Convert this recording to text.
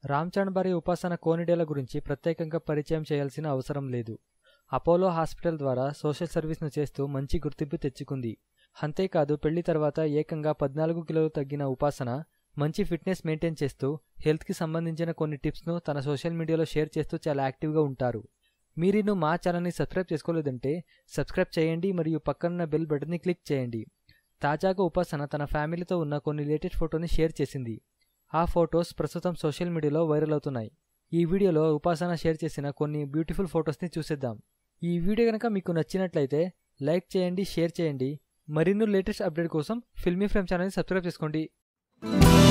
రామ్చరణ్ భార్య ఉపాసన కోనిడేల గురించి ప్రత్యేకంగా పరిచయం చేయాల్సిన అవసరం లేదు అపోలో హాస్పిటల్ ద్వారా సోషల్ సర్వీస్ను చేస్తూ మంచి గుర్తింపు తెచ్చుకుంది అంతేకాదు పెళ్లి తర్వాత ఏకంగా పద్నాలుగు కిలోలు తగ్గిన ఉపాసన మంచి ఫిట్నెస్ మెయింటైన్ చేస్తూ హెల్త్కి సంబంధించిన కొన్ని టిప్స్ను తన సోషల్ మీడియాలో షేర్ చేస్తూ చాలా యాక్టివ్గా ఉంటారు మీరిను మా ఛానల్ని సబ్స్క్రైబ్ చేసుకోలేదంటే సబ్స్క్రైబ్ చేయండి మరియు పక్కనున్న బెల్ బటన్ని క్లిక్ చేయండి తాజాగా ఉపాసన తన ఫ్యామిలీతో ఉన్న కొన్ని లేటెస్ట్ ఫోటోని షేర్ చేసింది ఆ ఫొటోస్ ప్రస్తుతం సోషల్ మీడియాలో వైరల్ అవుతున్నాయి ఈ వీడియోలో ఉపాసన షేర్ చేసిన కొన్ని బ్యూటిఫుల్ ఫొటోస్ని చూసేద్దాం ఈ వీడియో కనుక మీకు నచ్చినట్లయితే లైక్ చేయండి షేర్ చేయండి మరిన్ని లేటెస్ట్ అప్డేట్ కోసం ఫిల్మీ ఫ్రేమ్ ఛానల్ని సబ్స్క్రైబ్ చేసుకోండి